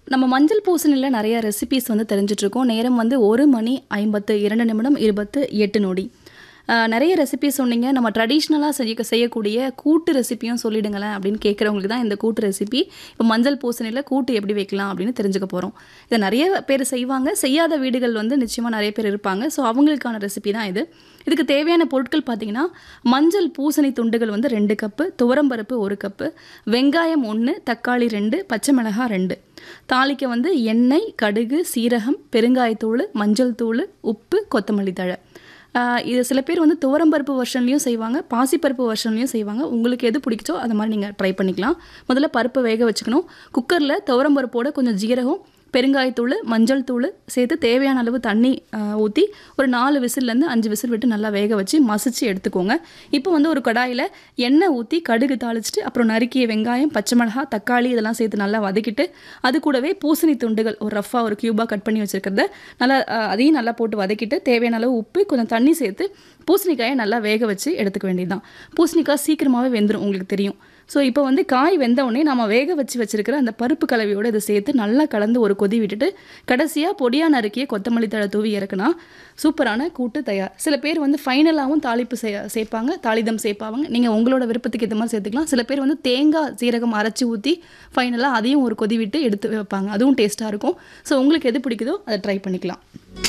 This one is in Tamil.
நம்ம மஞ்சள் பூசணியில் நிறைய ரெசிபீஸ் வந்து தெரிஞ்சிட்ருக்கோம் நேரம் வந்து ஒரு மணி ஐம்பத்து இரண்டு நிமிடம் இருபத்து எட்டு நொடி ஆஹ் நிறைய ரெசிபி சொன்னீங்க நம்ம ட்ரெடிஷ்னலாக செய்ய செய்யக்கூடிய கூட்டு ரெசிபியும் சொல்லிடுங்களேன் அப்படின்னு கேட்குறவங்களுக்கு தான் இந்த கூட்டு ரெசிபி இப்போ மஞ்சள் பூசணியில் கூட்டு எப்படி வைக்கலாம் அப்படின்னு தெரிஞ்சுக்க போகிறோம் இதை நிறைய பேர் செய்வாங்க செய்யாத வீடுகள் வந்து நிச்சயமாக நிறைய பேர் இருப்பாங்க ஸோ அவங்களுக்கான ரெசிபி தான் இது இதுக்கு தேவையான பொருட்கள் பார்த்தீங்கன்னா மஞ்சள் பூசணி துண்டுகள் வந்து ரெண்டு கப்பு துவரம்பருப்பு ஒரு கப்பு வெங்காயம் ஒன்று தக்காளி ரெண்டு பச்சை மிளகாய் ரெண்டு தாளிக்க வந்து எண்ணெய் கடுகு சீரகம் பெருங்காயத்தூள் மஞ்சள் தூள் உப்பு கொத்தமல்லி தழை ஆஹ் இது சில பேர் வந்து துவரம்பருப்பு வெர்ஷன்லையும் செய்வாங்க பாசிப்பருப்பு வெர்ஷன்லையும் செய்வாங்க உங்களுக்கு எது பிடிக்குதோ அது மாதிரி நீங்கள் ட்ரை பண்ணிக்கலாம் முதல்ல பருப்பை வேக வச்சுக்கணும் குக்கரில் துவரம்பருப்போட கொஞ்சம் ஜீரகம் பெருங்காயத்தூள் மஞ்சள் தூள் சேர்த்து தேவையான அளவு தண்ணி ஊற்றி ஒரு நாலு விசில்லேருந்து அஞ்சு விசில் விட்டு நல்லா வேக வச்சு மசிச்சு எடுத்துக்கோங்க இப்போ வந்து ஒரு கடாயில் எண்ணெய் ஊற்றி கடுகு தாளிச்சிட்டு அப்புறம் நறுக்கிய வெங்காயம் பச்சை மிளகாய் தக்காளி இதெல்லாம் சேர்த்து நல்லா வதக்கிட்டு அது கூடவே பூசணி துண்டுகள் ஒரு ரஃபாக ஒரு க்யூபாக கட் பண்ணி வச்சுருக்கிறத நல்லா அஹ், அதையும் நல்லா போட்டு வதக்கிட்டு தேவையான அளவு உப்பு கொஞ்சம் தண்ணி சேர்த்து பூசணிக்காயை நல்லா வேக வச்சு எடுத்துக்க வேண்டியதுதான் பூசணிக்காய் சீக்கிரமாகவே வெந்துடும் உங்களுக்கு தெரியும் ஸோ இப்போ வந்து காய் வெந்த உடனே நம்ம வேக வச்சு வச்சிருக்கிற அந்த பருப்பு கலவையோடு இதை சேர்த்து நல்லா கலந்து ஒரு கொதி விட்டுட்டு கடைசியாக பொடியாக நறுக்கிய கொத்தமல்லி தழை தூவி இறக்குனா சூப்பரான கூட்டு தயார் சில பேர் வந்து ஃபைனலாகவும் தாளிப்பு சே சேர்ப்பாங்க தாளிதம் சேர்ப்பாங்க நீங்கள் உங்களோட விருப்பத்துக்கு ஏற்ற மாதிரி சேர்த்துக்கலாம் சில பேர் வந்து தேங்காய் சீரகம் அரைச்சி ஊற்றி ஃபைனலாக அதையும் ஒரு கொதி விட்டு எடுத்து வைப்பாங்க அதுவும் டேஸ்ட்டாக இருக்கும் ஸோ உங்களுக்கு எது பிடிக்குதோ அதை ட்ரை பண்ணிக்கலாம்